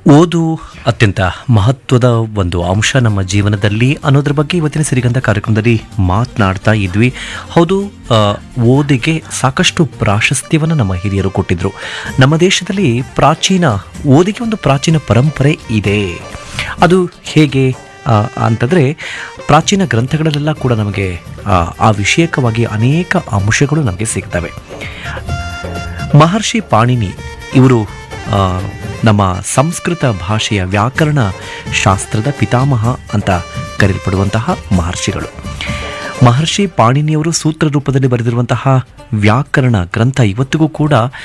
ಓದು ಅತ್ಯಂತ ಮಹತ್ವದ ಒಂದು ಅಂಶ ನಮ್ಮ ಜೀವನದಲ್ಲಿ ಅನ್ನೋದ್ರ ಬಗ್ಗೆ ಇವತ್ತಿನ ಸಿರಿಗಂಧ ಕಾರ್ಯಕ್ರಮದಲ್ಲಿ ಮಾತನಾಡ್ತಾ ಇದ್ವಿ ಹೌದು ಆ, ಓದಿಗೆ ಸಾಕಷ್ಟು ಪ್ರಾಶಸ್ತ್ಯವನ್ನು ನಮ್ಮ ಹಿರಿಯರು ಕೊಟ್ಟಿದ್ರು ನಮ್ಮ ದೇಶದಲ್ಲಿ ಪ್ರಾಚೀನ ಓದಿಗೆ ಒಂದು ಪ್ರಾಚೀನ ಪರಂಪರೆ ಇದೆ ಅದು ಹೇಗೆ ಆ, ಅಂತಂದರೆ ಪ್ರಾಚೀನ ಗ್ರಂಥಗಳಲ್ಲೆಲ್ಲ ಕೂಡ ನಮಗೆ ಆ, ಆ ವಿಷಯಕವಾಗಿ ಅನೇಕ ಅಂಶಗಳು ನಮಗೆ ಸಿಗ್ತವೆ ಮಹರ್ಷಿ ಪಾಣಿನಿ ಇವರು ಆ, ನಮ್ಮ ಸಂಸ್ಕೃತ ಭಾಷೆಯ ವ್ಯಾಕರಣ ಶಾಸ್ತ್ರದ ಪಿತಾಮಹ ಅಂತ ಕರೆಯಲ್ಪಡುವಂತಹ ಮಹರ್ಷಿಗಳು ಮಹರ್ಷಿ ಪಾಣಿನಿಯವರು ಸೂತ್ರ ರೂಪದಲ್ಲಿ ಬರೆದಿರುವಂತಹ ವ್ಯಾಕರಣ ಗ್ರಂಥ ಇವತ್ತಿಗೂ ಕೂಡ